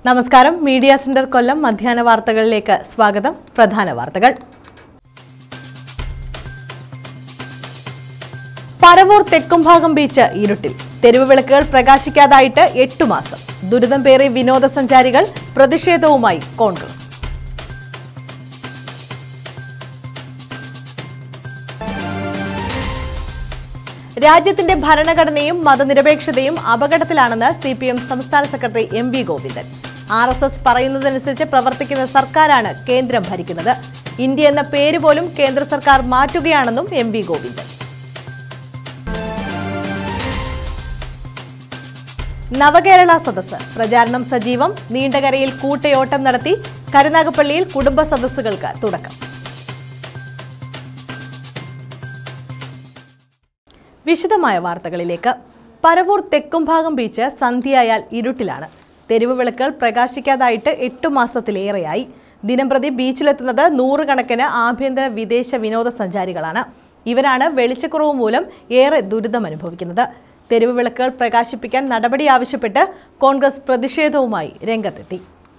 നമസ്കാരം media centre കൊല്ലം മധ്യാഹ്ന വാർത്തകളിലേക്ക് സ്വാഗതം പ്രധാന വാർത്തകൾ പരവൂർ തെക്കുംഭാഗം ബീച്ച് ഇരുട്ടിൽ തെരുവ് വിളക്കുകൾ പ്രകാശിക്കാതായിട്ട് എട്ടു മാസം ദുരിതം പേറി വിനോദസഞ്ചാരികൾ പ്രതിഷേധവുമായി കോൺഗ്രസ് രാജ്യത്തിന്റെ ഭരണഘടനയും മതനിരപേക്ഷതയും അപകടത്തിലാണെന്ന് സി പി എം സംസ്ഥാന secretary M V Govindan R S S പറയുന്നതനുസരിച്ച് പ്രവർത്തിക്കുന്ന സർക്കാരാണ് കേന്ദ്രം ഭരിക്കുന്നത് ഇന്ത്യ എന്ന പേര് പോലും കേന്ദ്ര സർക്കാർ മാറ്റുകയാണെന്നും എം വി ഗോവിന്ദൻ നവകേരള സദസ്സ് പ്രചാരണം സജീവം നീണ്ടകരയിൽ കൂട്ടയോട്ടം നടത്തി കരുനാഗപ്പള്ളിയിൽ കുടുംബ സദസ്സുകൾക്ക് തുടക്കം വിശദമായ വാർത്തകളിലേക്ക് പരവൂർ തെക്കുംഭാഗം ബീച്ച് സന്ധ്യയായാൽ ഇരുട്ടിലാണ് തെരുവ് വിളക്കുകൾ പ്രകാശിക്കാതായിട്ട് എട്ടു മാസത്തിലേറെയായി ദിനംപ്രതി ബീച്ചിലെത്തുന്നത് നൂറുകണക്കിന് ആഭ്യന്തര വിദേശ വിനോദസഞ്ചാരികളാണ് ഇവരാണ് വെളിച്ചക്കുറവ് മൂലം ഏറെ ദുരിതം അനുഭവിക്കുന്നത് തെരുവ് വിളക്കുകൾ പ്രകാശിപ്പിക്കാൻ നടപടി ആവശ്യപ്പെട്ട് കോൺഗ്രസ് പ്രതിഷേധവുമായി രംഗത്തെത്തി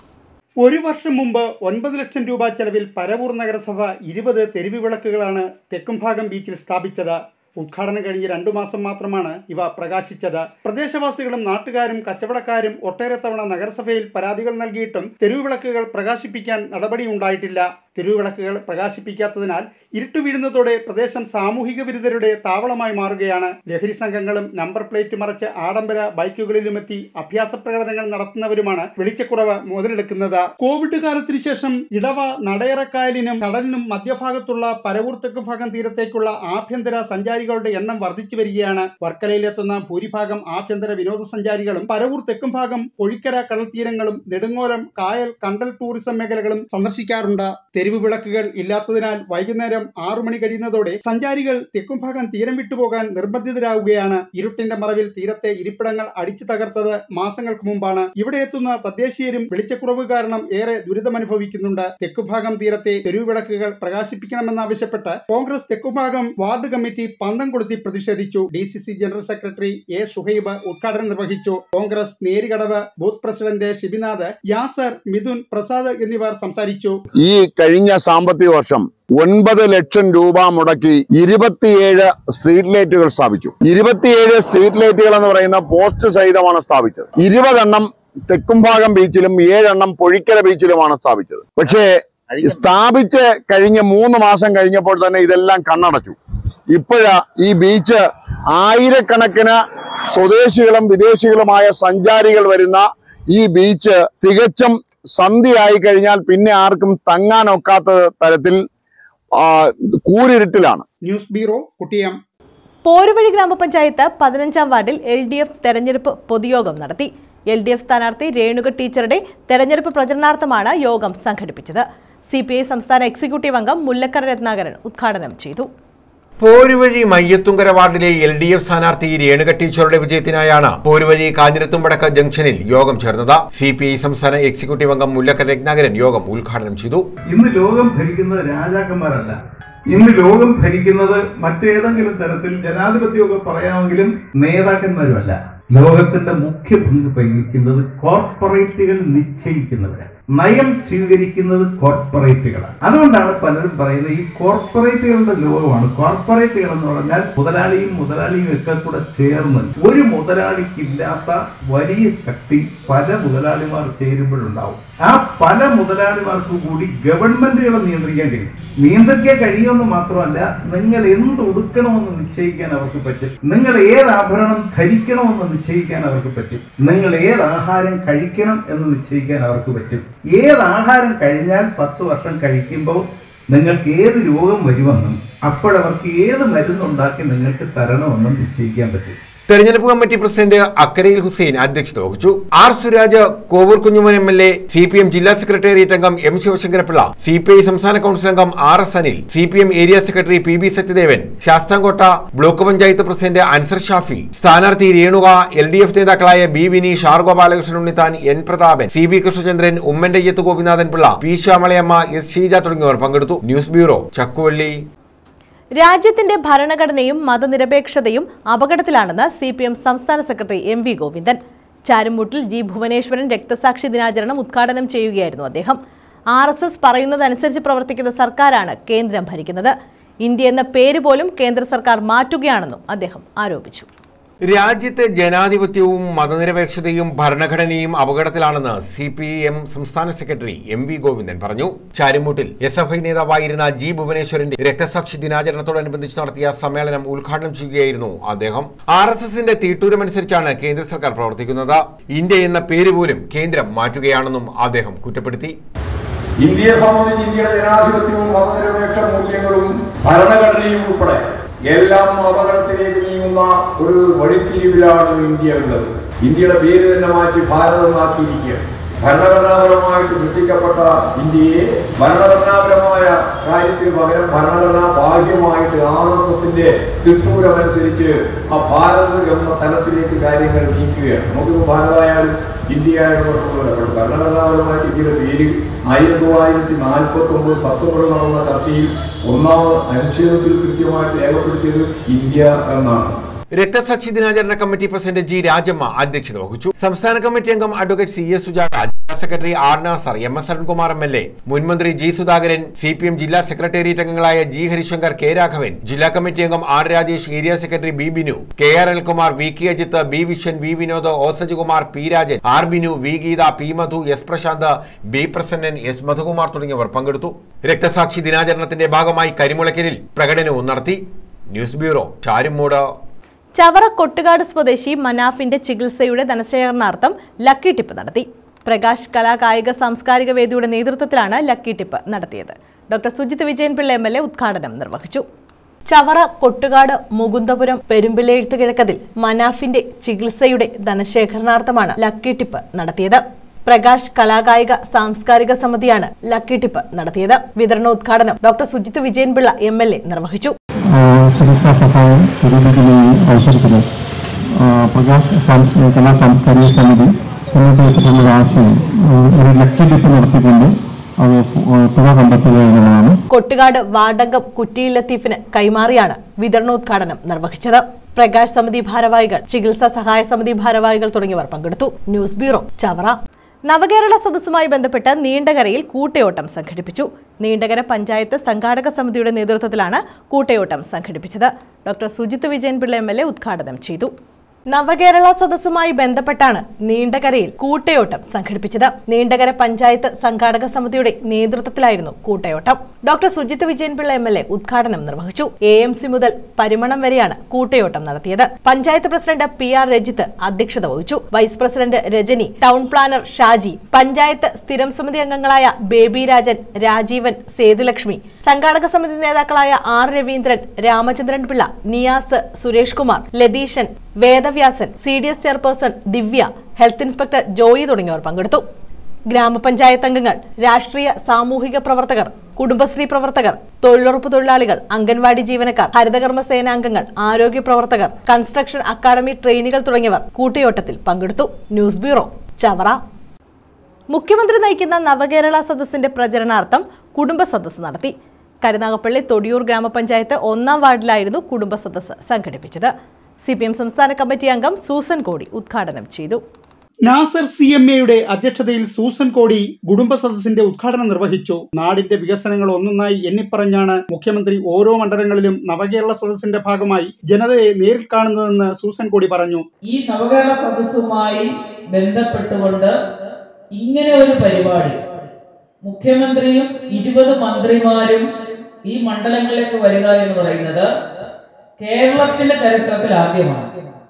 ഒരു വർഷം മുമ്പ് ഒൻപത് ലക്ഷം രൂപ ചെലവിൽ പരവൂർ നഗരസഭ ഇരുപത് തെരുവ് വിളക്കുകളാണ് തെക്കുംഭാഗം ബീച്ചിൽ സ്ഥാപിച്ചത് ഉദ്ഘാടനം കഴിഞ്ഞ് രണ്ടു മാസം മാത്രമാണ് ഇവ പ്രകാശിച്ചത് പ്രദേശവാസികളും നാട്ടുകാരും കച്ചവടക്കാരും ഒട്ടേറെ തവണ നഗരസഭയിൽ പരാതികൾ നൽകിയിട്ടും തെരുവ് വിളക്കുകൾ പ്രകാശിപ്പിക്കാൻ നടപടിയുണ്ടായിട്ടില്ല തെരുവ് വിളക്കുകൾ പ്രകാശിപ്പിക്കാത്തതിനാൽ ഇരുട്ടു വീഴുന്നതോടെ പ്രദേശം സാമൂഹിക വിരുദ്ധരുടെ താവളമായി മാറുകയാണ് ലഹരി സംഘങ്ങളും നമ്പർ പ്ലേറ്റ് മറച്ച് ആഡംബര ബൈക്കുകളിലുമെത്തി അഭ്യാസ പ്രകടനങ്ങൾ നടത്തുന്നവരുമാണ് വെളിച്ചക്കുറവ് മുതലെടുക്കുന്നത് കോവിഡ് കാലത്തിന് ശേഷം ഇടവ നടയറക്കായലിനും കടലിനും മധ്യഭാഗത്തുള്ള പരവൂർ തെക്ക് ഭാഗം തീരത്തേക്കുള്ള ആഭ്യന്തര സഞ്ചാരികളുടെ എണ്ണം വർദ്ധിച്ചു വരികയാണ് വർക്കലയിലെത്തുന്ന ഭൂരിഭാഗം ആഭ്യന്തര വിനോദസഞ്ചാരികളും പരവൂർ തെക്കും ഭാഗം പൊഴിക്കര കടൽ തീരങ്ങളും നെടുങ്ങോലം കായൽ കണ്ടൽ ടൂറിസം മേഖലകളും സന്ദർശിക്കാറുണ്ട് തെരുവ് വിളക്കുകൾ ഇല്ലാത്തതിനാൽ വൈകുന്നേരം ആറു മണി കഴിയുന്നതോടെ സഞ്ചാരികൾ തെക്കുംഭാഗം തീരം വിട്ടുപോകാൻ നിർബന്ധിതരാകുകയാണ് ഇരുട്ടിന്റെ മറവിൽ തീരത്തെ ഇരിപ്പിടങ്ങൾ അടിച്ചു തകർത്തത് മാസങ്ങൾക്ക് മുമ്പാണ് ഇവിടെ എത്തുന്ന തദ്ദേശീയരും വെളിച്ചക്കുറവ് കാരണം ഏറെ ദുരിതമനുഭവിക്കുന്നുണ്ട് തെക്കുഭാഗം തീരത്തെ തെരുവ് വിളക്കുകൾ പ്രകാശിപ്പിക്കണമെന്നാവശ്യപ്പെട്ട് കോൺഗ്രസ് തെക്കുഭാഗം വാർഡ് കമ്മിറ്റി പന്തം കൊളുത്തി പ്രതിഷേധിച്ചു D C C general secretary A Shuhaib ഉദ്ഘാടനം നിർവഹിച്ചു കോൺഗ്രസ് നേരികടവ് ബൂത്ത് പ്രസിഡന്റ് ഷിബിനാഥ് യാസർ മിഥുൻ പ്രസാദ് എന്നിവർ സംസാരിച്ചു ഈ കഴിഞ്ഞ സാമ്പത്തിക വർഷം ഒൻപത് ലക്ഷം രൂപ മുടക്കി ഇരുപത്തിയേഴ് സ്ട്രീറ്റ് ലൈറ്റുകൾ സ്ഥാപിച്ചു ഇരുപത്തിയേഴ് സ്ട്രീറ്റ് ലൈറ്റുകൾ എന്ന് പറയുന്ന പോസ്റ്റ് സഹിതമാണ് സ്ഥാപിച്ചത് ഇരുപതെണ്ണം തെക്കുംഭാഗം ബീച്ചിലും ഏഴെണ്ണം പൊഴിക്കര ബീച്ചിലുമാണ് സ്ഥാപിച്ചത് പക്ഷേ സ്ഥാപിച്ച് കഴിഞ്ഞ മൂന്ന് മാസം കഴിഞ്ഞപ്പോൾ തന്നെ ഇതെല്ലാം കണ്ണടച്ചു ഇപ്പോഴാ ഈ ബീച്ച് ആയിരക്കണക്കിന് സ്വദേശികളും വിദേശികളുമായ സഞ്ചാരികൾ വരുന്ന ഈ ബീച്ച് തികച്ചും സന്ധ്യയായി കഴിഞ്ഞാൽ പിന്നെ ആർക്കും തങ്ങാനൊക്കാത്ത തരത്തിൽ ആ, കൂരിരുട്ടിലാണ് ന്യൂസ് ബ്യൂറോ കുട്ടിയം പോരുവഴി ഗ്രാമപഞ്ചായത്ത് പതിനഞ്ചാം വാർഡിൽ എൽ ഡി എഫ് തെരഞ്ഞെടുപ്പ് പൊതുയോഗം നടത്തി എൽ ഡി എഫ് സ്ഥാനാർത്ഥി രേണുക ടീച്ചറുടെ തെരഞ്ഞെടുപ്പ് പ്രചരണാർത്ഥമാണ് യോഗം സംഘടിപ്പിച്ചത് സി പി ഐ സംസ്ഥാന എക്സിക്യൂട്ടീവ് അംഗം മുല്ലക്കര രത്നാകരൻ ഉദ്ഘാടനം ചെയ്തു പോരുവഴി മയ്യത്തുങ്കര വാർഡിലെ എൽ ഡി എഫ് സ്ഥാനാർത്ഥി രേണുക ടീച്ചറുടെ വിജയത്തിനായാണ് പോരുവഴി കാഞ്ഞിരത്തുംപടക്ക ജംഗ്ഷനിൽ യോഗം ചേർന്നത് സി പി ഐ സംസ്ഥാന എക്സിക്യൂട്ടീവ് അംഗം മുല്ലക്കര രത്നാകരൻ യോഗം ഉദ്ഘാടനം ചെയ്തു ഇന്ന് ലോകം ഭരിക്കുന്നത് രാജാക്കന്മാരല്ല ഇന്ന് ലോകം ഭരിക്കുന്നത് മറ്റേതെങ്കിലും തരത്തിൽ ജനാധിപത്യമൊക്കെ പറയാമെങ്കിലും നേതാക്കന്മാരുമല്ല ലോകത്തിന്റെ മുഖ്യ പങ്ക് വഹിക്കുന്നത് കോർപ്പറേറ്റുകൾ നിശ്ചയിക്കുന്നവരാണ് നയം സ്വീകരിക്കുന്നത് കോർപ്പറേറ്റുകളാണ് അതുകൊണ്ടാണ് പലരും പറയുന്നത് ഈ കോർപ്പറേറ്റുകളുടെ ലോകമാണ് കോർപ്പറേറ്റുകൾ എന്ന് പറഞ്ഞാൽ മുതലാളിയും മുതലാളിയും ഒക്കെ കൂടെ ചേർന്ന് ഒരു മുതലാളിക്കില്ലാത്ത വലിയ ശക്തി പല മുതലാളിമാർ ചേരുമ്പോഴുണ്ടാവും ആ പല മുതലാളിമാർക്ക് കൂടി ഗവൺമെന്റുകളെ നിയന്ത്രിക്കാൻ കഴിയും നിയന്ത്രിക്കാൻ കഴിയുമെന്ന് മാത്രമല്ല നിങ്ങൾ എന്ത് ഉടുക്കണമെന്ന് നിശ്ചയിക്കാൻ അവർക്ക് പറ്റും നിങ്ങൾ ഏത് ആഭരണം ധരിക്കണമെന്ന് നിശ്ചയിക്കാൻ അവർക്ക് പറ്റും നിങ്ങൾ ഏത് ആഹാരം കഴിക്കണം എന്ന് നിശ്ചയിക്കാൻ അവർക്ക് പറ്റും ഏത് ആഹാരം കഴിഞ്ഞാൽ പത്ത് വർഷം കഴിക്കുമ്പോൾ നിങ്ങൾക്ക് ഏത് രോഗം വരുമെന്നും അപ്പോഴവർക്ക് ഏത് മരുന്നുണ്ടാക്കി നിങ്ങൾക്ക് തരണമെന്നും നിശ്ചയിക്കാൻ പറ്റും തെരഞ്ഞെടുപ്പ് കമ്മിറ്റി പ്രസിഡന്റ് അക്കരയിൽ ഹുസൈൻ അധ്യക്ഷത വഹിച്ചു R Suraj Kovoor Kunjumon M L A C P M ജില്ലാ സെക്രട്ടേറിയറ്റ് അംഗം M Sivasankarapillai C P I സംസ്ഥാന കൗൺസിൽ അംഗം R S Anil C P M area secretary P B Sathyadevan Sasthamkotta block panchayat president Ansar Shafi സ്ഥാനാർത്ഥി രേണുക എൽ ഡി എഫ് നേതാക്കളായ ബി വിനി ഷാർ Gopalakrishnan Unnithan N Prathapan C B Krishnachandran ഉമ്മന്റെ Gopinathan Pillai P Shyamalayamma S Sheeja തുടങ്ങിയവർ പങ്കെടുത്തു ന്യൂസ് ബ്യൂറോ ചക്കുവള്ളി രാജ്യത്തിന്റെ ഭരണഘടനയും മതനിരപേക്ഷതയും അപകടത്തിലാണെന്ന് സി പി എം സംസ്ഥാന സെക്രട്ടറി എം വി ഗോവിന്ദൻ ചാരുമൂട്ടിൽ ജി ഭുവനേശ്വരൻ രക്തസാക്ഷി ദിനാചരണം ഉദ്ഘാടനം ചെയ്യുകയായിരുന്നു അദ്ദേഹം ആർ എസ് എസ് പറയുന്നതനുസരിച്ച് പ്രവർത്തിക്കുന്ന സർക്കാരാണ് കേന്ദ്രം ഭരിക്കുന്നത് ഇന്ത്യ എന്ന പേര് പോലും കേന്ദ്ര സർക്കാർ മാറ്റുകയാണെന്നും അദ്ദേഹം ആരോപിച്ചു രാജ്യത്തെ ജനാധിപത്യവും മതനിരപേക്ഷതയും ഭരണഘടനയും അപകടത്തിലാണെന്ന് സി പി എം സംസ്ഥാന സെക്രട്ടറി എം വി ഗോവിന്ദൻ പറഞ്ഞു ചാരിമൂട്ടിൽ എസ് എഫ് ഐ നേതാവായിരുന്ന ജി ഭുവനേശ്വരന്റെ രക്തസാക്ഷി ദിനാചരണത്തോടനുബന്ധിച്ച് നടത്തിയ സമ്മേളനം ഉദ്ഘാടനം ചെയ്യുകയായിരുന്നു അദ്ദേഹം ആർ എസ് എസിന്റെ തീട്ടൂരമനുസരിച്ചാണ് കേന്ദ്ര സർക്കാർ പ്രവർത്തിക്കുന്നത് ഇന്ത്യ എന്ന പേര് പോലും കേന്ദ്രം മാറ്റുകയാണെന്നും അദ്ദേഹം കുറ്റപ്പെടുത്തി ഇന്ത്യയെ സംബന്ധിച്ച് ഇന്ത്യയുടെ ജനാധിപത്യവും മതനിരപേക്ഷ മൂല്യങ്ങളും ഭരണഘടനയും ഉൾപ്പെടെ എല്ലാം അപകടത്തിലേക്ക് നീങ്ങുന്ന ഒരു വഴിത്തിരിവിലാണ് ഇന്ത്യ ഉള്ളത് ഇന്ത്യയുടെ പേര് തന്നെ മാറ്റി ഭാരതം എന്നാക്കിയിരിക്കുകയാണ് ഭരണഘടനാപരമായിട്ട് സൃഷ്ടിക്കപ്പെട്ട ഇന്ത്യയെ ഭരണഘടനാപരമായ കാര്യത്തിന് പകരം ഭരണഘടനാ ബാഹ്യമായിട്ട് ആർ എസ് എസിന്റെ തിട്ടൂരമനുസരിച്ച് ആ ഭാരത് എന്ന തലത്തിലേക്ക് കാര്യങ്ങൾ നീക്കുകയാണ് നമുക്കിപ്പോൾ ഭാരതമായാലും ഇന്ത്യ ആയാലും പ്രശ്നമില്ല പക്ഷെ ഭരണഘടനാപരമായിട്ട് ഇന്ത്യയുടെ പേര് ആയിരത്തി തൊള്ളായിരത്തി നാൽപ്പത്തി ഒമ്പത് സെപ്റ്റംബറിൽ നടന്ന ചർച്ചയിൽ ഒന്നാമത് അനുച്ഛേദത്തിൽ കൃത്യമായിട്ട് രേഖപ്പെടുത്തിയത് ഇന്ത്യ എന്നാണ് രക്തസാക്ഷി ദിനാചരണ കമ്മിറ്റി പ്രസിഡന്റ് ജി രാജമ്മ അധ്യക്ഷത വഹിച്ചു സംസ്ഥാന കമ്മിറ്റി അംഗം അഡ്വക്കേറ്റ് സി എസ് സുജാത ജില്ലാ secretary R Nasar M S Arunkumar M L A മുൻമന്ത്രി G Sudhakaran C P M ജില്ലാ സെക്രട്ടേറിയറ്റ് അംഗങ്ങളായ ജി ഹരിശങ്കർ കെ രാഘവൻ ജില്ലാ കമ്മിറ്റി അംഗം R Rajesh area secretary B Binu K R എൽകുമാർ V K Ajith B Viswan V Vinod O Sajikumar P Rajan R Binu V Geetha P Madhu S Prashanth B Prasannan S Madhukumar തുടങ്ങിയവർ പങ്കെടുത്തു രക്തസാക്ഷി ദിനാചരണത്തിന്റെ ഭാഗമായി കരിമുളയ്ക്കലിൽ പ്രകടനവും നടത്തി ന്യൂസ് ബ്യൂറോ ചാരുമൂട് ചവറ കൊട്ടുകാട് സ്വദേശി മനാഫിന്റെ ചികിത്സയുടെ ധനശേഖരണാർത്ഥം ലക്കി ടിപ്പ് നടത്തി പ്രകാശ് കലാകായിക സാംസ്കാരിക വേദിയുടെ നേതൃത്വത്തിലാണ് ലക്കി ടിപ്പ് നടത്തിയത് doctor Sujith Vijayanpillai M L A ഉദ്ഘാടനം നിർവഹിച്ചു ചവറ കൊട്ടുകാട് മുകുന്ദപുരം പെരുമ്പിലെഴുത്ത് കിഴക്കതിൽ മനാഫിന്റെ ചികിത്സയുടെ ധനശേഖരണാർത്ഥമാണ് ലക്കി ടിപ്പ് നടത്തിയത് പ്രകാശ് കലാകായിക സാംസ്കാരിക സമിതിയാണ് ലക്കി ടിപ്പ് നടത്തിയത് വിതരണോദ്ഘാടനം doctor Sujith Vijayanpillai M L A നിർവഹിച്ചു ചികിത്സാ സഹായം സ്വരൂപിക്കുന്ന ഈ അവസരത്തിൽ പ്രകാശ് സാംസ് കലാ സാംസ്കാരിക സമിതി മുന്നോട്ട് വെച്ചിട്ടുള്ള ഒരു ആശയം ആ, ഒരു ലക്കി ഡിപ്പ് നടത്തിക്കൊണ്ട് അത് തുക കണ്ടെത്തുക എന്നുള്ളതാണ് കൊട്ടുകാട് വാർഡംഗം കുറ്റി ലത്തീഫിന് കൈമാറിയാണ് വിതരണോദ്ഘാടനം നിർവഹിച്ചത് പ്രകാശ് സമിതി ഭാരവാഹികൾ ചികിത്സാ സഹായ സമിതി ഭാരവാഹികൾ തുടങ്ങിയവർ പങ്കെടുത്തു ന്യൂസ് ബ്യൂറോ ചവറ നവകേരള സദസ്സുമായി ബന്ധപ്പെട്ട് നീണ്ടകരയിൽ കൂട്ടയോട്ടം സംഘടിപ്പിച്ചു നീണ്ടകര പഞ്ചായത്ത് സംഘാടക സമിതിയുടെ നേതൃത്വത്തിലാണ് കൂട്ടയോട്ടം സംഘടിപ്പിച്ചത് doctor Sujith Vijayanpillai M L A ഉദ്ഘാടനം ചെയ്തു നവകേരള സദസ്സുമായി ബന്ധപ്പെട്ടാണ് നീണ്ടകരയിൽ കൂട്ടയോട്ടം സംഘടിപ്പിച്ചത് നീണ്ടകര പഞ്ചായത്ത് സംഘാടക സമിതിയുടെ നേതൃത്വത്തിലായിരുന്നു കൂട്ടയോട്ടം doctor Sujith Vijayanpillai M L A ഉദ്ഘാടനം നിർവഹിച്ചു എ എം സി മുതൽ പരിമണം വരെയാണ് കൂട്ടയോട്ടം നടത്തിയത് panchayat president P R Rajith അധ്യക്ഷത വഹിച്ചു vice president Rajani town planner Shaji panchayat സ്ഥിരം സമിതി അംഗങ്ങളായ ബേബി രാജൻ രാജീവൻ സേതുലക്ഷ്മി സംഘാടക സമിതി നേതാക്കളായ R Raveendran Ramachandran Pillai Niyas Suresh Kumar Latheesan Vedavyasan C D S chairperson Divya health inspector Joy തുടങ്ങിയവർ പങ്കെടുത്തു ഗ്രാമപഞ്ചായത്ത് അംഗങ്ങൾ രാഷ്ട്രീയ സാമൂഹിക പ്രവർത്തകർ കുടുംബശ്രീ പ്രവർത്തകർ തൊഴിലുറപ്പ് തൊഴിലാളികൾ അംഗൻവാടി ജീവനക്കാർ ഹരിതകർമ്മ സേനാംഗങ്ങൾ ആരോഗ്യ പ്രവർത്തകർ കൺസ്ട്രക്ഷൻ അക്കാദമി ട്രെയിനികൾ തുടങ്ങിയവർ കൂട്ടയോട്ടത്തിൽ പങ്കെടുത്തു ന്യൂസ് ബ്യൂറോ ചവറ മുഖ്യമന്ത്രി നയിക്കുന്ന നവകേരള സദസ്സിന്റെ പ്രചരണാർത്ഥം കുടുംബ സദസ്സ് നടത്തി കരുനാഗപ്പള്ളി തൊടിയൂർ ഗ്രാമപഞ്ചായത്ത് ഒന്നാം വാർഡിലായിരുന്നു കുടുംബ സദസ്സ് സംഘടിപ്പിച്ചത് സി പി എം സംസ്ഥാന കമ്മിറ്റി അംഗം സൂസൻ കോടി ഉദ്ഘാടനം ചെയ്തു നാസർ സി എം എയുടെ അധ്യക്ഷതയിൽ സൂസൻ കോടി കുടുംബ സദസ്സിന്റെ ഉദ്ഘാടനം നിർവഹിച്ചു നാടിന്റെ വികസനങ്ങൾ ഒന്നൊന്നായി എണ്ണിപ്പറഞ്ഞാണ് മുഖ്യമന്ത്രി ഓരോ മണ്ഡലങ്ങളിലും നവകേരള സദസ്സിന്റെ ഭാഗമായി ജനതയെ നേരിൽ കാണുന്നതെന്ന് സൂസൻ കോടി പറഞ്ഞു ഈ നവകേരള സദസ്സുമായി ബന്ധപ്പെട്ടുകൊണ്ട് ഇങ്ങനെ ഒരു പരിപാടി മുഖ്യമന്ത്രിയും ഇരുപത് മന്ത്രിമാരും ഈ മണ്ഡലങ്ങളിലേക്ക് വരിക എന്ന് പറയുന്നത് കേരളത്തിന്റെ ചരിത്രത്തിൽ ആദ്യമാണ്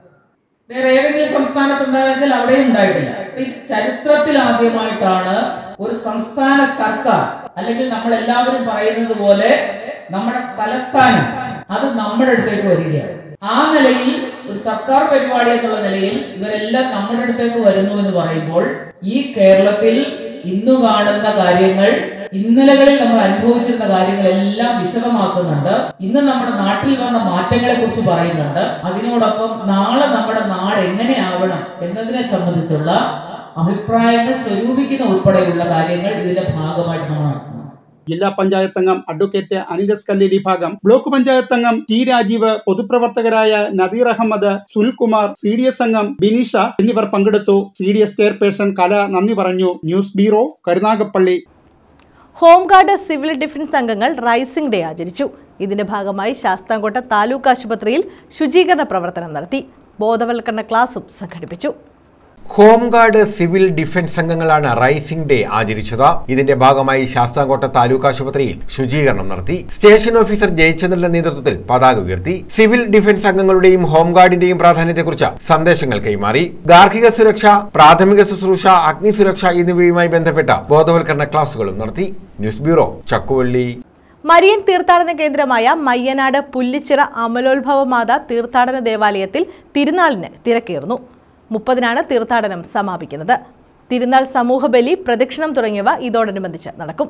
വേറെ ഏതെങ്കിലും സംസ്ഥാനത്തുണ്ടായെങ്കിൽ അവിടെയും ഉണ്ടായിട്ടില്ല അപ്പൊ ഈ ചരിത്രത്തിൽ ആദ്യമായിട്ടാണ് ഒരു സംസ്ഥാന സർക്കാർ അല്ലെങ്കിൽ നമ്മൾ എല്ലാവരും പറയുന്നത് പോലെ നമ്മുടെ തലസ്ഥാനം അത് നമ്മുടെ അടുത്തേക്ക് വരികയാണ് ആ നിലയിൽ ഒരു സർക്കാർ പരിപാടി എന്നുള്ള നിലയിൽ ഇവരെല്ലാം നമ്മുടെ അടുത്തേക്ക് വരുന്നു എന്ന് പറയുമ്പോൾ ഈ കേരളത്തിൽ ഇന്നു കാണുന്ന കാര്യങ്ങൾ ഇന്നലകളിൽ നമ്മൾ അനുഭവിച്ചിരുന്ന കാര്യങ്ങളെല്ലാം വിശദമാക്കുന്നുണ്ട് ഇന്ന് നമ്മുടെ നാട്ടിൽ വന്ന മാറ്റങ്ങളെ കുറിച്ച് പറയുന്നുണ്ട് അതിനോടൊപ്പം നാളെ നമ്മുടെ നാട് എങ്ങനെയാവണം എന്നതിനെ സംബന്ധിച്ചുള്ള അഭിപ്രായങ്ങൾ സ്വരൂപിക്കുന്ന ഉൾപ്പെടെയുള്ള കാര്യങ്ങൾ ഇതിന്റെ ഭാഗമായിട്ട് നമ്മൾ നടത്തുന്നു ജില്ലാ പഞ്ചായത്ത് അംഗം അഡ്വക്കേറ്റ് അനിലസ് കല്ലേലി ഭാഗം ബ്ലോക്ക് പഞ്ചായത്ത് അംഗം ടി രാജീവ് പൊതുപ്രവർത്തകരായ നദീർ അഹമ്മദ് സുൽകുമാർ സി ഡി എസ് അംഗം ബിനീഷ എന്നിവർ പങ്കെടുത്തു C D S chairperson Kala നന്ദി പറഞ്ഞു news bureau Karunagappally home guard civil defence അംഗങ്ങൾ റൈസിംഗ് ഡേ ആചരിച്ചു ഇതിന്റെ ഭാഗമായി ശാസ്താംകോട്ട താലൂക്ക് ആശുപത്രിയിൽ ശുചീകരണ പ്രവർത്തനം നടത്തി ബോധവൽക്കരണ ക്ലാസും സംഘടിപ്പിച്ചു ഹോംഗാർഡ് സിവിൽ ഡിഫൻസ് സംഘങ്ങളാണ് റൈസിംഗ് ഡേ ആചരിച്ചത് ഇതിന്റെ ഭാഗമായി ശാസ്താംകോട്ട താലൂക്ക് ആശുപത്രിയിൽ ശുചീകരണം നടത്തി സ്റ്റേഷൻ ഓഫീസർ ജയചന്ദ്രന്റെ നേതൃത്വത്തിൽ പതാക ഉയർത്തി സിവിൽ ഡിഫൻസ് അംഗങ്ങളുടെയും ഹോംഗാർഡിന്റെയും പ്രാധാന്യത്തെക്കുറിച്ച് സന്ദേശങ്ങൾ കൈമാറി ഗാർഹിക സുരക്ഷ പ്രാഥമിക ശുശ്രൂഷ അഗ്നി സുരക്ഷ എന്നിവയുമായി ബന്ധപ്പെട്ട ബോധവൽക്കരണ ക്ലാസുകളും നടത്തി ന്യൂസ് ബ്യൂറോ ചക്കുവള്ളി മരിയൻ തീർത്ഥാടന കേന്ദ്രമായ മയ്യനാട് പുല്ലിച്ചിറ അമലോത്ഭവ മാത തീർത്ഥാടന ദേവാലയത്തിൽ തിരുനാളിന് തിരക്കേറുന്നു മുപ്പതിനാണ് തീർത്ഥാടനം സമാപിക്കുന്നത് തിരുനാൾ സമൂഹബലി പ്രദക്ഷിണം തുടങ്ങിയവ ഇതോടനുബന്ധിച്ച് നടക്കും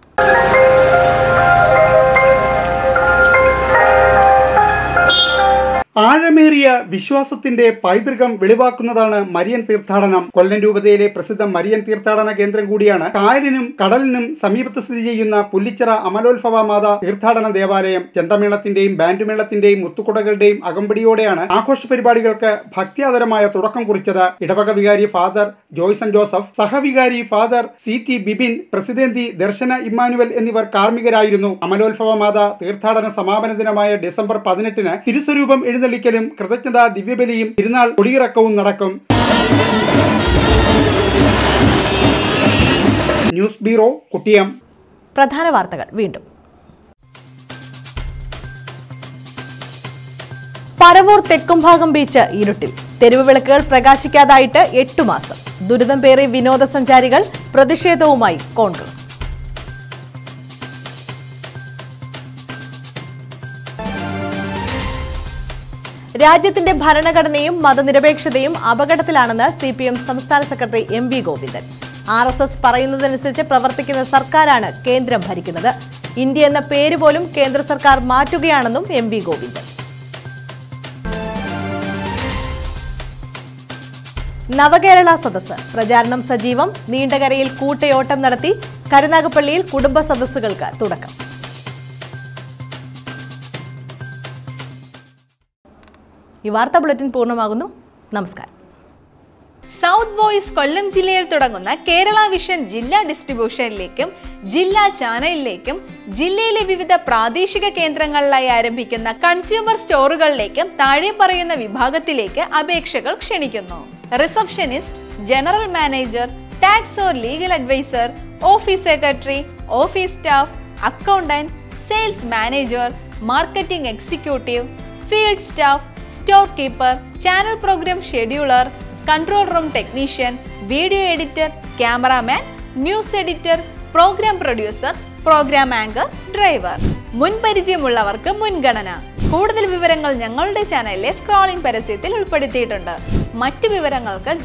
ആഴമേറിയ വിശ്വാസത്തിന്റെ പൈതൃകം വെളിവാക്കുന്നതാണ് മരിയൻ തീർത്ഥാടനം കൊല്ലം രൂപതയിലെ പ്രസിദ്ധ മരിയൻ തീർത്ഥാടന കേന്ദ്രം കൂടിയാണ് കായലിനും കടലിനും സമീപത്ത് സ്ഥിതി ചെയ്യുന്ന പുല്ലിച്ചിറ അമലോത്ഭവ മാത തീർത്ഥാടന ദേവാലയം ചെണ്ടമേളത്തിന്റെയും ബാൻഡുമേളത്തിന്റെയും മുത്തുകുടകളുടെയും അകമ്പടിയോടെയാണ് ആഘോഷ പരിപാടികൾക്ക് ഭക്തിയാദരമായ തുടക്കം കുറിച്ചത് ഇടവക വികാരി ഫാദർ ജോയ്സൺ ജോസഫ് സഹവികാരി ഫാദർ സി ടി ബിബിൻ പ്രസിഡന്തി ദർശന ഇമ്മാനുവൽ എന്നിവർ കാർമ്മികരായിരുന്നു അമലോത്ഭവ മാത തീർത്ഥാടന സമാപന ദിനമായ ഡിസംബർ പതിനെട്ടിന് തിരുസ്വരൂപം എഴുന്നള്ളിക്കലും കൃതജ്ഞതാ ദിവ്യബലിയും തിരുനാൾ കൊടിയിറക്കവും നടക്കും ന്യൂസ് ബ്യൂറോ കുട്ടിയം പ്രധാന വാർത്തകൾ വീണ്ടും പരവൂർ തെക്കുംഭാഗം ബീച്ച് ഇരുട്ടിൽ തെരുവ് വിളക്കുകൾ പ്രകാശിക്കാതായിട്ട് എട്ടു മാസം ദുരിതം പേറി വിനോദസഞ്ചാരികൾ പ്രതിഷേധവുമായി കോൺഗ്രസ് രാജ്യത്തിന്റെ ഭരണഘടനയും മതനിരപേക്ഷതയും അപകടത്തിലാണെന്ന് സി പി എം സംസ്ഥാന secretary M V Govindan R S S പറയുന്നതനുസരിച്ച് പ്രവർത്തിക്കുന്ന സർക്കാരാണ് കേന്ദ്രം ഭരിക്കുന്നത് ഇന്ത്യ എന്ന പേര് പോലും കേന്ദ്ര സർക്കാർ മാറ്റുകയാണെന്നും എം വി ഗോവിന്ദൻ നവകേരള സദസ്സ് പ്രചാരണം സജീവം നീണ്ടകരയിൽ കൂട്ടയോട്ടം നടത്തി കരുനാഗപ്പള്ളിയിൽ കുടുംബ സദസ്സുകൾക്ക് തുടക്കം ഈ വാർത്താ ബുള്ളറ്റിൻ പൂർണ്ണമാകുന്നു നമസ്കാരം സൗത്ത് വോയിസ് കൊല്ലം ജില്ലയിൽ തുടങ്ങുന്ന കേരള വിഷൻ ജില്ലാ ഡിസ്ട്രിബ്യൂഷനിലേക്കും ജില്ലാ ചാനലിലേക്കും ജില്ലയിലെ വിവിധ പ്രാദേശിക കേന്ദ്രങ്ങളിലായി ആരംഭിക്കുന്ന കൺസ്യൂമർ സ്റ്റോറുകളിലേക്കും താഴെ പറയുന്ന വിഭാഗത്തിലേക്ക് അപേക്ഷകൾ ക്ഷണിക്കുന്നു receptionist general manager tax or legal adviser office secretary office staff accountant sales manager marketing executive field staff store keeper channel programme scheduler control room technician video editor cameraman news editor programme producer programme anchor driver മുൻപരിചയമുള്ളവർക്ക് മുൻഗണന കൂടുതൽ വിവരങ്ങൾ ഞങ്ങളുടെ ചാനലിലെ scrolling പരസ്യത്തിൽ ഉൾപ്പെടുത്തിയിട്ടുണ്ട് മറ്റു വിവരങ്ങൾക്ക്